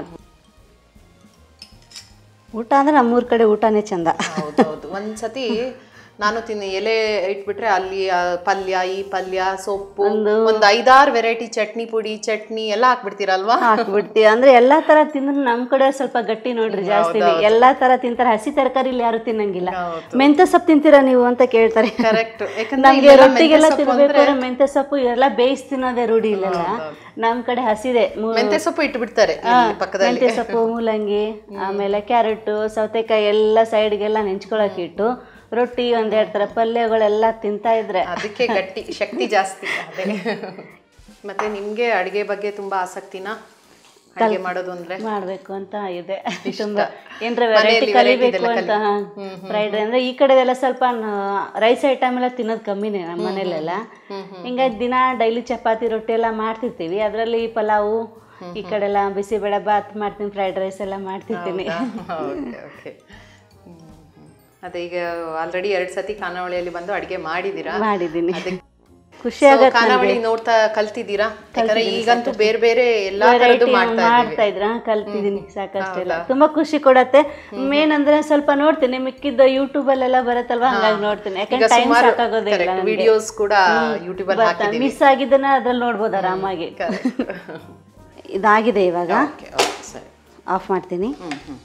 ಊಟ ಅಂದ್ರೆ ನಮ್ಮೂರ್ ಕಡೆ ಊಟನೇ ಚಂದ ಹೌದೌದು ಒಂದ್ಸತಿ ನಾನು ತಿನ್ನಿ ಎಲೆ ಇಟ್ಬಿಟ್ರೆ ಅಲ್ಲಿ ಆ ಪಲ್ಯ ಈ ಪಲ್ಯ ಸೊಪ್ಪು ಒಂದ್ ಐದಾರು ವೆರೈಟಿ ಚಟ್ನಿ ಪುಡಿ ಚಟ್ನಿ ಎಲ್ಲ ಹಾಕ್ಬಿಡ್ತೀರಲ್ವಾ ಹಾಕ್ಬಿಡ್ತೀವಿ ಅಂದ್ರೆ ಎಲ್ಲಾ ತರ ತಿಂದ್ರೆ ನಮ್ ಕಡೆ ಸ್ವಲ್ಪ ಗಟ್ಟಿ ನೋಡ್ರಿ ಜಾಸ್ತಿ ಎಲ್ಲಾ ತರ ತಿಂತಾರೆ ಹಸಿ ತರಕಾರಿ ಯಾರು ತಿನ್ನಂಗಿಲ್ಲ ಮೆಂತ್ಯ ಸೊಪ್ಪು ತಿಂತೀರಾ ನೀವು ಅಂತ ಕೇಳ್ತಾರೆ ಕರೆಕ್ಟ್ ಯಾಕಂದ್ರೆ ನಮ್ಗೆ ಇಲ್ಲೆಲ್ಲ ರೊಟ್ಟಿಗೆಲ್ಲ ಮೆಂತ್ಯ ಸೊಪ್ಪು ತಿನ್ಬೇಕು ಅಂದ್ರೆ ಮೆಂತ್ಯ ಸೊಪ್ಪು ಎಲ್ಲ ಬೇಯಿಸಿ ತಿನ್ನೋದೇ ರೂಢಿ ಇಲ್ಲಲ್ಲ ನಮ್ ಕಡೆ ಹಸಿದೆ ಮು- ಮೆಂತ್ಯ ಸೊಪ್ಪು ಇಟ್ಬಿಡ್ತಾರೆ ಇಲ್ಲಿ ಪಕ್ಕದಲ್ಲಿ ಮೆಂತ್ಯ ಸೊಪ್ಪು ಮೂಲಂಗಿ ಆಮೇಲೆ ಕ್ಯಾರೆಟ್ ಸೌತೆಕಾಯಿ ಎಲ್ಲ ಸೈಡ್ಗೆಲ್ಲ ನೆಂಚ್ಕೊಳಕ್ ಇಟ್ಟು ರೊಟ್ಟಿ ಒಂದೆರಡು ತರ ಪಲ್ಯಗಳೆಲ್ಲ ತಿಂತಾ ಇದ್ರೆ ಅದಕ್ಕೆ ಗಟ್ಟಿ ಶಕ್ತಿ ಜಾಸ್ತಿ ಅದೇ ಮತ್ತೆ ನಿಮ್ಗೆ ಅಡಿಗೆ ಬಗ್ಗೆ ತುಂಬಾ ಆಸಕ್ತಿನಾ ಅಡುಗೆ ಮಾಡೋದು ಅಂದ್ರೆ ಮಾಡಬೇಕು ಅಂತ ಇದೆ ತುಂಬ ಏನರ ವೆರೈಟಿ ಮನೆಯಲ್ಲಿ ಕಲಿಬೇಕು variety ಅಂತ ಫ್ರೈಡ್ ರೈಸ್ ಅಂದರೆ ಈ ಕಡೆದೆಲ್ಲ ಸ್ವಲ್ಪ ರೈಸ್ ಐಟಮ್ ಎಲ್ಲ ತಿನ್ನೋದು ಕಮ್ಮಿನೇ ನಮ್ಮ ಮನೇಲೆಲ್ಲ ಹಿಂಗಾಗಿ ದಿನ ಡೈಲಿ ಚಪಾತಿ ರೊಟ್ಟಿ ಎಲ್ಲ ಮಾಡ್ತಿರ್ತೀವಿ ಅದರಲ್ಲಿ ಪಲಾವು ಈ ಕಡೆಲ್ಲ ಬಿಸಿಬೇಳೆ ಬಾತ್ ಮಾಡ್ತೀನಿ ಫ್ರೈಡ್ ರೈಸ್ ಎಲ್ಲ ಮಾಡ್ತಿರ್ತೀನಿ ಓಕೆ ಓಕೆ ಅದೇ ಈಗ ಆಲ್ರೆಡಿ ಎರಡ್ ಸತಿ ಖಾನಾವಳಿಯಲ್ಲಿ ಬಂದು ಅಡಿಗೆ ಮಾಡಿದೀರಾ ಮಾಡಿದ್ದೀನಿ ಅದಕ್ಕೆ ಖುಷಿ So, ಆಗತ್ತೆ ಖಾನಾವಳಿ ನೋಡ್ತಾ ಕಲ್ತಿದ್ದೀರಾ ಯಾಕಂದ್ರೆ ಈಗಂತೂ ಬೇರೆ ಬೇರೆ ಎಲ್ಲಾ ತರದ್ದು ಮಾಡ್ತಾ ಮಾಡ್ತಾ ಇದ್ರ ಕಲ್ತಿದ್ದೀನಿ ಸಾಕಷ್ಟೆಲ್ಲ ತುಂಬಾ ಖುಷಿ ಕೊಡತ್ತೆ ಮೇನ್ ಅಂದ್ರೆ ಸ್ವಲ್ಪ ನೋಡ್ತೀನಿ ಮಿಕ್ಕಿದ್ದ ಯೂಟ್ಯೂಬ್ ಅಲ್ಲೆಲ್ಲ ಬರತ್ತಲ್ವಾ ಹಂಗಾಗಿ ನೋಡ್ತೀನಿ ಯಾಕಂದ್ರೆ ಟೈಮ್ ಸಾಕಾಗೋದಿಲ್ಲ ವಿಡಿಯೋಸ್ ಕೂಡ ಯೂಟ್ಯೂಬ್ ಅಲ್ಲಿ ಹಾಕಿದ್ದೀವಿ ಮಿಸ್ ಆಗಿದ್ದನ್ನ ಅದ್ರಲ್ಲಿ ನೋಡ್ಬೋದು ಆರಾಮಾಗಿ ಇದಾಗಿದೆ ಇವಾಗ ಓಕೆ ಓಕೆ ಸರಿ ಆಫ್ ಮಾಡ್ತೀನಿ ಹ್ಮ್ ಹ್ಮ್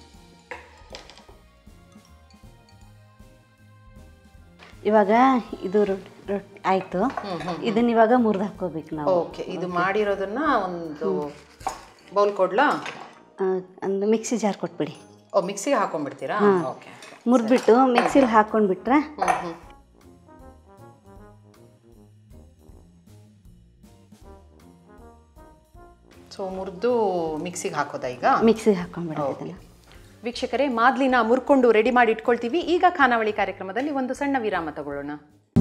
ಇವಾಗ ಇದು ರೊಟ್ಟಿ ರೊಟ್ಟಿ ಆಯ್ತು ಇದನ್ನ ಇವಾಗ ಮುರಿದು ಹಾಕೋಬೇಕು ನಾವು ಓಕೆ ಇದು ಮಾಡಿರೋದನ್ನ ಒಂದು ಬೌಲ್ ಕೊಡ್ಲಾ ಆ, ಒಂದು ಮಿಕ್ಸಿ ಜಾರ್ ಕೊಟ್ಬಿಡಿ ಓ ಮಿಕ್ಸಿಗೆ ಹಾಕೊಂಡ್ಬಿಡ್ತೀರಾ ಓಕೆ ಮುರಿದ್ಬಿಟ್ಟು ಮಿಕ್ಸಿಲಿ ಹಾಕೊಂಡ್ಬಿಟ್ರೆ ಹ್ಮ್ ಹ್ಮ್ ಸೊ ಮುರಿದು ಮಿಕ್ಸಿಗೆ ಹಾಕೋದಾ ಈಗ ಮಿಕ್ಸಿಗೆ ಹಾಕೊಂಡ್ಬಿಡೋದು ಇದನ್ನ ವೀಕ್ಷಕರೇ ಮಾದ್ಲಿನ ಮುರ್ಕೊಂಡು ರೆಡಿ ಮಾಡಿ ಇಟ್ಕೊಳ್ತೀವಿ ಈಗ ಖಾನಾವಳಿ ಕಾರ್ಯಕ್ರಮದಲ್ಲಿ ಒಂದು ಸಣ್ಣ ವಿರಾಮ ತಗೊಳ್ಳೋಣ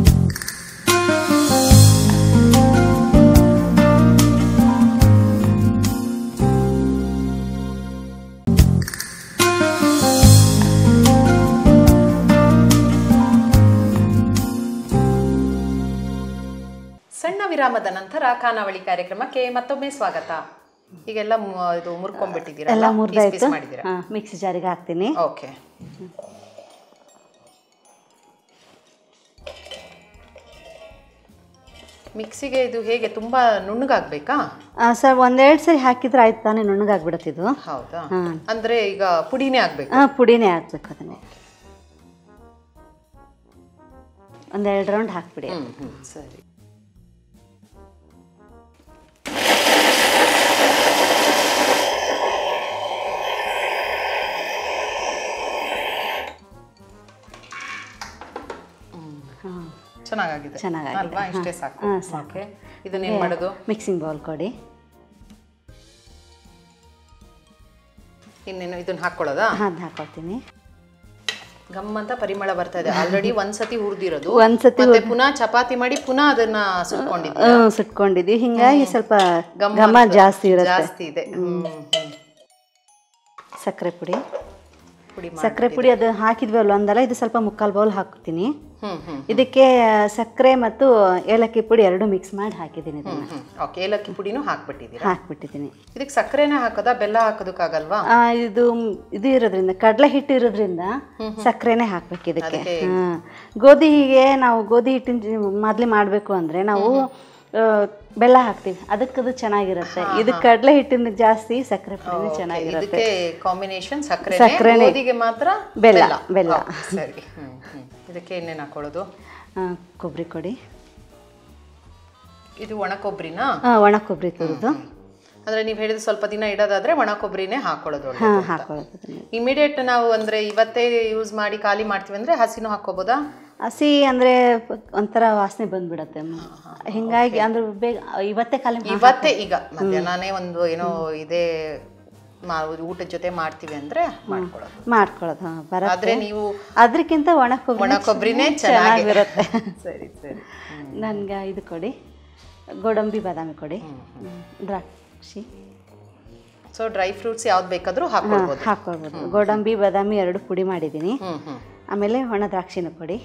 ಸಣ್ಣ ವಿರಾಮದ ನಂತರ ಖಾನಾವಳಿ ಕಾರ್ಯಕ್ರಮಕ್ಕೆ ಮತ್ತೊಮ್ಮೆ ಸ್ವಾಗತ ಈಗೆಲ್ಲ ಮು- ಇದು ಮುರ್ಕೊಂಡ್ಬಿಟ್ಟಿದ್ದೀರಾ ಎಲ್ಲ ಮುರಿದಾಯ್ತು ಪೀಸ್ ಮಾಡಿದ್ದೀರಾ ಹಾಂ ಮಿಕ್ಸಿ ಜಾರಿಗೆ ಹಾಕ್ತೀನಿ ಓಕೆ ಮಿಕ್ಸಿಗೆ ಇದು ಹೇಗೆ ತುಂಬಾ ನುಣ್ಣಗಾಗ್ಬೇಕಾ ಸರ್ ಒಂದೆರಡು ಸರಿ ಹಾಕಿದ್ರೆ ಆಯ್ತು ತಾನೇ ನುಣ್ಣಗಾಗ್ಬಿಡತ್ತಿದು ಹೌದಾ ಹಾಂ ಅಂದ್ರೆ ಈಗ ಪುಡಿನೇ ಆಗ್ಬೇಕು ಹಾಂ ಪುಡಿನೇ ಹಾಕ್ಬೇಕು ಅದನ್ನೇ ಒಂದೆರಡು ರೌಂಡ್ ಹಾಕ್ಬಿಡಿ ಹ್ಮ್ ಹ್ಮ್ ಸರಿ ಹಾಂ ಚೆನ್ನಾಗಾಗಿದೆ ಚೆನ್ನಾಗಾಗಿದೆ. ಅಲ್ವಾ ಇಷ್ಟೇ ಸಾಕು ಹಾಂ, ಸಾಕು. ಓಕೆ ಇದನ್ನೇನ್ ಮಾಡೋದು ಮಿಕ್ಸಿಂಗ್ ಬೌಲ್ ಕೊಡಿ ಇನ್ನೇನು ಇದನ್ನ ಹಾಕೊಳ್ಳೋದಾ ಅದು ಹಾಕೊಳ್ತೀನಿ ಗಮ್ ಅಂತ ಪರಿಮಳ ಬರ್ತಾ ಇದೆ ಆಲ್ರೆಡಿ ಒಂದ್ಸತಿ ಹುರಿದಿರೋದು ಒಂದ್ಸತಿ ಮತ್ತೆ ಪುನಃ ಚಪಾತಿ ಮಾಡಿ ಪುನಃ ಅದನ್ನ ಸುಟ್ಕೊಂಡಿದ್ದೆ ಹ್ಞೂ ಸುಟ್ಕೊಂಡಿದ್ವಿ ಹಿಂಗಾಗಿ ಸ್ವಲ್ಪ ಘಮ ಜಾಸ್ತಿ ಇರುತ್ತೆ ಜಾಸ್ತಿ ಇದೆ ಹ್ಮ್ ಹ್ಮ್. ಸಕ್ಕರೆ ಪುಡಿ ಪುಡಿ ಮಾಡಿ ಸಕ್ಕರೆ ಪುಡಿ ಅದು ಹಾಕಿದ್ವಲ್ಲ ಒಂದಲ್ಲ ಇದು ಸ್ವಲ್ಪ ಮುಕ್ಕಾಲು ಬೌಲ್ ಹಾಕ್ತೀನಿ ಹ್ಮ್ ಹ್ಮ್ ಇದಕ್ಕೆ ಸಕ್ಕರೆ ಮತ್ತು ಏಲಕ್ಕಿ ಪುಡಿ ಎರಡು ಮಿಕ್ಸ್ ಮಾಡಿ ಹಾಕಿದ್ದೀನಿ ಇದನ್ನು ಹ್ಮ್ ಓಕೆ ಏಲಕ್ಕಿ ಪುಡಿನೂ ಹಾಕ್ಬಿಟ್ಟಿದ್ದೀರಾ ಹಾಕ್ಬಿಟ್ಟಿದ್ದೀನಿ ಇದಕ್ಕೆ ಸಕ್ಕರೆನೇ ಹಾಕೋದಾ ಬೆಲ್ಲ ಹಾಕೋದಕ್ಕಾಗಲ್ವಾ ಆ, ಇದು ಇದು ಇರೋದ್ರಿಂದ ಕಡಲೆ ಹಿಟ್ಟು ಇರೋದ್ರಿಂದ ಸಕ್ಕರೆನೇ ಹಾಕ್ಬೇಕು ಇದಕ್ಕೆ ಹಾಂ ಗೋಧಿಗೆ ನಾವು ಗೋಧಿ ಹಿಟ್ಟಿನ ಮೊದಲೇ ಮಾಡಬೇಕು ಅಂದರೆ ನಾವು ಆ, ಬೆಲ್ಲ ಹಾಕ್ತೀವಿ ಅದಕ್ಕದು ಚೆನ್ನಾಗಿರುತ್ತೆ ಇದು ಕಡಲೆ ಹಿಟ್ಟಿನ ಜಾಸ್ತಿ ಸಕ್ಕರೆ ಪುಡಿನೇ ಚೆನ್ನಾಗಿರುತ್ತೆ ಇದಕ್ಕೆ ಕಾಂಬಿನೇಷನ್ ಸಕ್ಕರೆ ಸಕ್ರೆನೇ. ಗೋಧಿಗೆ ಮಾತ್ರ ಬೆಲ್ಲ, ಬೆಲ್ಲ. ಓಕೆ, ಸರಿ ಹ್ಮ್ ಹ್ಮ್ ಇದಕ್ಕೆ ಇನ್ನೇನು ಹಾಕೊಳ್ಳೋದು ಆ, ಕೊಬ್ಬರಿ ಕೊಡಿ ಇದು ಒಣ ಕೊಬ್ಬರಿನಾ ಆ, ಒಣ ಕೊಬ್ಬರಿ ತುರಿದು ಅಂದ್ರೆ ನೀವು ಹೇಳಿದ ಸ್ವಲ್ಪ ದಿನ ಇಡೋದಾದ್ರೆ ಒಣ ಕೊಬ್ಬರಿನೇ ಹಾಕೊಳ್ಳೋದು ಹಾಂ ಹಾಕೊಳ್ಳೋದು ಅದನ್ನ. ಇಮಿಡಿಯೇಟ್ ನಾವು ಅಂದ್ರೆ ಇವತ್ತೇ ಯೂಸ್ ಮಾಡಿ ಖಾಲಿ ಮಾಡ್ತೀವಿ ಅಂದ್ರೆ ಹಸಿನೂ ಹಾಕೋಬೋದಾ ಹಸಿ ಅಂದರೆ ಒಂಥರ ವಾಸನೆ ಬಂದ್ಬಿಡತ್ತೆ ಹಿಂಗಾಗಿ ಅಂದ್ರೆ ಬೇಗ ಇವತ್ತೇ ಖಾಲಿ ಮಾ- ಇವತ್ತೇ ಈಗ ಮಧ್ಯಾಹ್ನನೇ ಒಂದು ಏನೋ ಇದೇ ಮಾ- ಊಟದ ಜೊತೆ ಮಾಡ್ತೀವಿ ಅಂದ್ರೆ ಮಾಡ್ಕೊಳ್ಳೋದು ಮಾಡ್ಕೊಳ್ಳೋದು ಹಾಂ ಬರ ಆದ್ರೆ ನೀವು ಅದಕ್ಕಿಂತ ಒಣ ಕೊಬ್ಬರಿ ಒಣ ಕೊಬ್ಬರಿನೇ ಚೆನ್ನಾಗಿರುತ್ತೆ ಸರಿ ಸರಿ ನನ್ಗೆ ಇದು ಕೊಡಿ ಗೋಡಂಬಿ ಬಾದಾಮಿ ಕೊಡಿ ಹ್ಮ್. ದ್ರಾಕ್ಷಿ ಸೊ ಡ್ರೈ ಫ್ರೂಟ್ಸ್ ಯಾವ್ದು ಬೇಕಾದ್ರೂ ಹಾಕೊಳ್ಬೋದು ಹಾಕೊಳ್ಬೋದು ಗೋಡಂಬಿ ಬಾದಾಮಿ ಎರಡು ಪುಡಿ ಮಾಡಿದ್ದೀನಿ ಹ್ಮ್ ಹ್ಮ್ ಆಮೇಲೆ ಒಣ ದ್ರಾಕ್ಷಿನೂ ಕೊಡಿ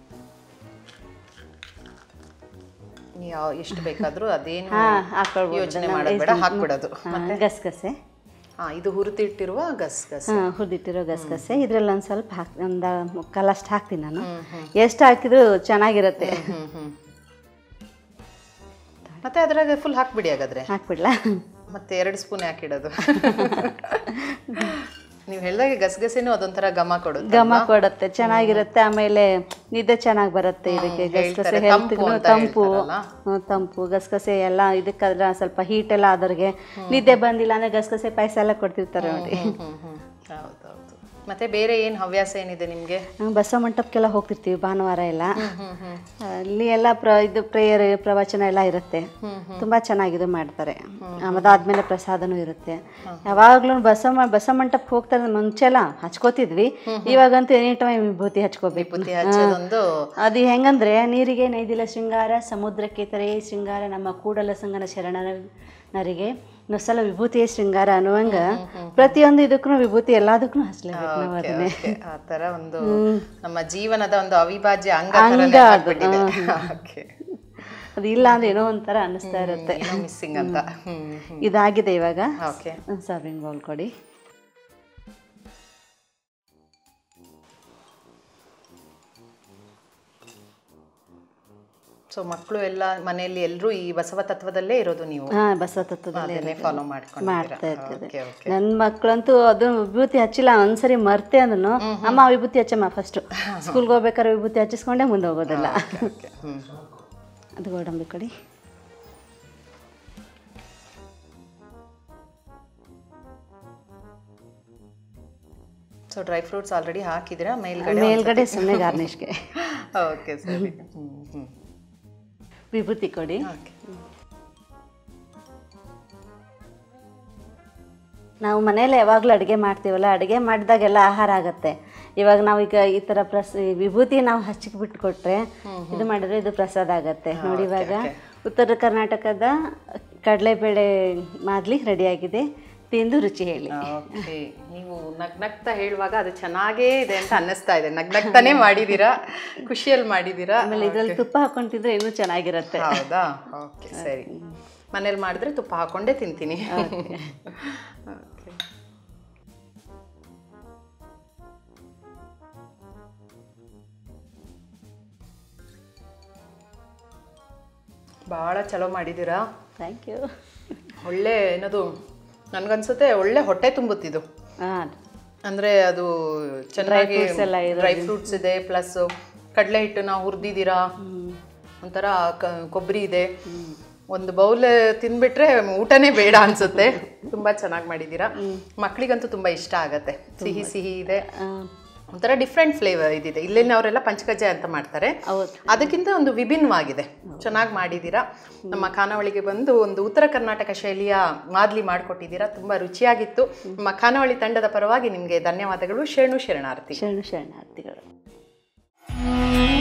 ಯಾವ ಎಷ್ಟು ಬೇಕಾದ್ರೂ ಅದೇನು ಹಾಂ ಹಾಕೊಳ್ಬೋದು ಯೋಚನೆ ಮಾಡಬೇಡ ಹಾಕ್ಬಿಡೋದು ಹಾಂ ಗಸಗಸೆ ಹಾ ಇದು ಹುರಿದಿಟ್ಟಿರುವ ಗಸಗಸೆ ಹಾಂ ಹುರಿದಿಟ್ಟಿರೋ ಗಸಗಸೆ ಇದ್ರಲ್ಲಿ ಒಂದು ಸ್ವಲ್ಪ ಹಾಕಿ ಒಂದು ಮುಕ್ಕಾಲಷ್ಟು ಹಾಕ್ತೀನಿ ನಾನು ಎಷ್ಟು ಹಾಕಿದ್ರು ಚೆನ್ನಾಗಿರುತ್ತೆ ಹ್ಮ್ ಹ್ಮ್ ಮತ್ತೆ ಅದ್ರಾಗ ಫುಲ್ ಹಾಕ್ಬಿಡಿ ಹಾಗಾದ್ರೆ ಹಾಕ್ಬಿಡ್ಲಾ ಮತ್ತೆ ಎರಡು ಸ್ಪೂನ್ ಹಾಕಿಡೋದು ನೀವು ಹೇಳಿದಾಗೆ ಗಸಗಸೆನೂ ಅದೊಂಥರ ಘಮ ಕೊಡುತ್ತೆ ಘಮ ಕೊಡುತ್ತೆ ಚೆನ್ನಾಗಿರುತ್ತೆ ಆಮೇಲೆ ನಿದ್ದೆ ಚೆನ್ನಾಗಿ ಬರುತ್ತೆ ಇದಕ್ಕೆ ಗಸಗಸೆ ಹೇಳ್ತಾರೆ, ಹೆಲ್ತ್ ತಂಪು ಅಂತ ತಂಪು ಹೇಳ್ತಾರಲ್ಲ. ಹ್ಮ್, ತಂಪು ಗಸಗಸೆ ಎಲ್ಲ ಇದಕ್ಕಾದ್ರೆ ಸ್ವಲ್ಪ ಹೀಟ್ ಎಲ್ಲ ಆದವ್ರಿಗೆ ನಿದ್ದೆ ಬಂದಿಲ್ಲ ಅಂದ್ರೆ ಗಸಗಸೆ ಪಾಯಸ ಎಲ್ಲ ಕೊಡ್ತಿರ್ತಾರೆ ನೋಡಿ ಹ್ಮ್ ಹ್ಮ್ ಹೌದೌದು ಮತ್ತೆ ಬೇರೆ ಏನು ಹವ್ಯಾಸ ಏನಿದೆ ನಿಮಗೆ ನಾವು ಬಸವ ಮಂಟಪಕ್ಕೆಲ್ಲ ಹೋಗ್ತಿರ್ತೀವಿ ಭಾನುವಾರ ಎಲ್ಲ ಅಲ್ಲಿ ಎಲ್ಲ ಪ್ರ ಇದು ಪ್ರೇಯರ್ ಪ್ರವಚನ ಎಲ್ಲ ಇರುತ್ತೆ ತುಂಬಾ ಚೆನ್ನಾಗಿ ಇದು ಮಾಡ್ತಾರೆ ಅದಾದ್ಮೇಲೆ ಪ್ರಸಾದನೂ ಇರುತ್ತೆ ಯಾವಾಗ್ಲೂ ಬಸವ ಬಸವ ಮಂಟಪಕ್ಕೆ ಹೋಗ್ತಾರೆ ಮುಂಚೆ ಎಲ್ಲ ಹಚ್ಕೋತಿದ್ವಿ ಇವಾಗಂತೂ ಎನಿ ಟೈಮ್ ವಿಭೂತಿ ಹಚ್ಕೋಬೇಕು ಬುತ್ತಿ ಹಚ್ಚೋದೊಂದು ಅದು ಹೆಂಗಂದ್ರೆ ನೀರಿಗೆ ನೈದಿಲ ಶೃಂಗಾರ ಸಮುದ್ರಕ್ಕೆ ತೆರೆ ಶೃಂಗಾರ ನಮ್ಮ ಕೂಡಲ ಸಂಗನ ಶರಣರಿಗೆ ನೊಸಲ ವಿಭೂತಿಯೇ ಶೃಂಗಾರ ಅನ್ನುವಂಗ ಪ್ರತಿಯೊಂದು ಇದಕ್ಕೂ ವಿಭೂತಿ ಎಲ್ಲದಕ್ಕೂ ಹಚ್ಲೇಬೇಕು ನಾವು ಅದನ್ನೇ ಆ ತರ ಒಂದು ನಮ್ಮ ಜೀವನದ ಒಂದು ಅವಿಭಾಜ್ಯ ಅಂಗ ಅಂಗ ಥರನೇ ಅದು, ಆಗ್ಬಿಟ್ಟಿದೆ. ಹಾ. Okay. ಅದು ಇಲ್ಲ ಅಂದ್ರೆ ಏನೋ ಒಂಥರ ಅನ್ನಿಸ್ತಾ ಇರುತ್ತೆ ಏನೋ ಮಿಸ್ಸಿಂಗ್ ಅಂತ ಹ್ಮ್ ಹ್ಮ್ ಇದಾಗಿದೆ ಇವಾಗ ಓಕೆ ಸರ್ವಿಂಗ್ ಬೌಲ್ ಕೊಡಿ ಸೊ ಮಕ್ಕಳು ಎಲ್ಲ ಮನೆಯಲ್ಲಿ ಎಲ್ಲರೂ ಈ ಬಸವ ತತ್ವದಲ್ಲೇ ಇರೋದು ನೀವು ಹಾ ಬಸವ ತತ್ವದಲ್ಲಿ ಅದನ್ನೇ ಫಾಲೋ ಮಾಡ್ಕೊಂಡು ಮಾಡ್ತಾ ಇರ್ತದೆ ಓಕೆ ಓಕೆ ನನ್ನ ಮಕ್ಕಳಂತೂ ಅದು ವಿಭೂತಿ ಹಚ್ಚಿಲ್ಲ ಒಂದ್ಸರಿ ಮರ್ತೆ ಅಂದ್ನು ಅಮ್ಮ ವಿಭೂತಿ ಹಚ್ಚಮ್ಮ ಫಸ್ಟ್ ಸ್ಕೂಲ್ಗೆ ಹೋಗ್ಬೇಕಾದ್ರೆ ವಿಭೂತಿ ಹಚ್ಚಿಸ್ಕೊಂಡೆ ಮುಂದೆ ಹೋಗೋದಿಲ್ಲ ಓಕೆ ಹ್ಮ್ ಅದು ಗೋಡಂಬಿ ಕೊಡಿ ಸೊ ಡ್ರೈ ಫ್ರೂಟ್ಸ್ ಆಲ್ರೆಡಿ ಹಾಕಿದ್ದೀರಾ ಮೇಲ್ಗಡೆ ಮೇಲ್ಗಡೆ ಸುಮ್ಮನೆ ಗಾರ್ನಿಷ್ಗೆ ಓಕೆ ಸರಿ ಹ್ಮ್ ಹ್ಮ್ ವಿಭೂತಿ ಕೊಡಿ ಓಕೆ ನಾವು ಮನೇಲಿ ಯಾವಾಗಲೂ ಅಡುಗೆ ಮಾಡ್ತೀವಲ್ಲ ಅಡುಗೆ ಮಾಡಿದಾಗೆಲ್ಲ ಆಹಾರ ಆಗುತ್ತೆ ಇವಾಗ ನಾವು ಈಗ ಈ ಥರ ಪ್ರಸ್ ಈ ವಿಭೂತಿ ನಾವು ಹಚ್ಚಿಕ್ ಬಿಟ್ಟು ಕೊಟ್ರೆ ಇದು ಮಾಡಿದ್ರೆ ಇದು ಪ್ರಸಾದ ಆಗತ್ತೆ ನೋಡಿ ಇವಾಗ ಉತ್ತರ ಕರ್ನಾಟಕದ ಕಡಲೆಬೇಳೆ ಮಾದ್ಲಿ ರೆಡಿಯಾಗಿದೆ ತಿಂದು ರುಚಿ ಹೇಳಿ ಓಕೆ ನೀವು ನಗ್ನಗ್ತಾ ಹೇಳುವಾಗ ಅದು ಚೆನ್ನಾಗೇ ಇದೆ ಅಂತ ಅನ್ನಿಸ್ತಾ ಇದೆ ನಗ್ನಗ್ತಾನೆ ಮಾಡಿದ್ದೀರಾ ಖುಷಿಯಲ್ಲಿ ಮಾಡಿದ್ದೀರಾ ಆಮೇಲೆ ಇದ್ರಲ್ಲಿ ತುಪ್ಪ ಹಾಕೊಂಡು ತಿಂದ್ರೆ ಇನ್ನೂ ಚೆನ್ನಾಗಿರುತ್ತೆ ಹೌದಾ ಓಕೆ ಸರಿ ಮನೇಲಿ ಮಾಡಿದ್ರೆ ತುಪ್ಪ ಹಾಕೊಂಡೇ ತಿಂತೀನಿ ಓಕೆ ಭಾಳ ಚಲೋ ಮಾಡಿದ್ದೀರಾ ಥ್ಯಾಂಕ್ ಯು ಒಳ್ಳೆ ಏನದು ನನಗನ್ಸುತ್ತೆ ಒಳ್ಳೆ ಹೊಟ್ಟೆ ತುಂಬುತ್ತಿದ್ದು ಹಾಂ ಅಂದ್ರೆ ಅದು ಚೆನ್ನಾಗಿ fruits ಎಲ್ಲ ಡ್ರೈ ಫ್ರೂಟ್ಸ್ ಇದೆ ಪ್ಲಸ್ ಕಡಲೆ ಹಿಟ್ಟನ್ನ ಹುರಿದಿದ್ದೀರಾ ಒಂಥರ ಕ- ಕೊಬ್ಬರಿ ಇದೆ ಒಂದು ಬೌಲ್ ತಿಂದ್ಬಿಟ್ರೆ ಊಟನೇ ಬೇಡ ಅನ್ಸುತ್ತೆ ತುಂಬಾ ಚೆನ್ನಾಗಿ ಮಾಡಿದ್ದೀರಾ ಮಕ್ಕಳಿಗಂತೂ ತುಂಬಾ ಇಷ್ಟ ಆಗತ್ತೆ ಸಿಹಿ ಸಿಹಿ ಇದೆ ಒಂಥರ ಡಿಫ್ರೆಂಟ್ ಫ್ಲೇವರ್ ಇದಿದೆ ಇಲ್ಲಿನವರೆಲ್ಲ ಪಂಚಕಜ್ಜಾಯ ಅಂತ ಮಾಡ್ತಾರೆ ಹೌದು. ಅದಕ್ಕಿಂತ ಒಂದು ವಿಭಿನ್ನವಾಗಿದೆ ಚೆನ್ನಾಗಿ ಮಾಡಿದ್ದೀರಾ ನಮ್ಮ ಖಾನಾವಳಿಗೆ ಬಂದು ಒಂದು ಉತ್ತರ ಕರ್ನಾಟಕ ಶೈಲಿಯ ಮಾದ್ಲಿ ಮಾಡಿಕೊಟ್ಟಿದ್ದೀರಾ ತುಂಬ ರುಚಿಯಾಗಿತ್ತು ನಮ್ಮ ಖಾನಾವಳಿ ತಂಡದ ಪರವಾಗಿ ನಿಮಗೆ ಧನ್ಯವಾದಗಳು ಶರಣು ಶರಣಾರ್ಥಿ ಶರಣು ಶರಣಾರ್ಥಿಗಳು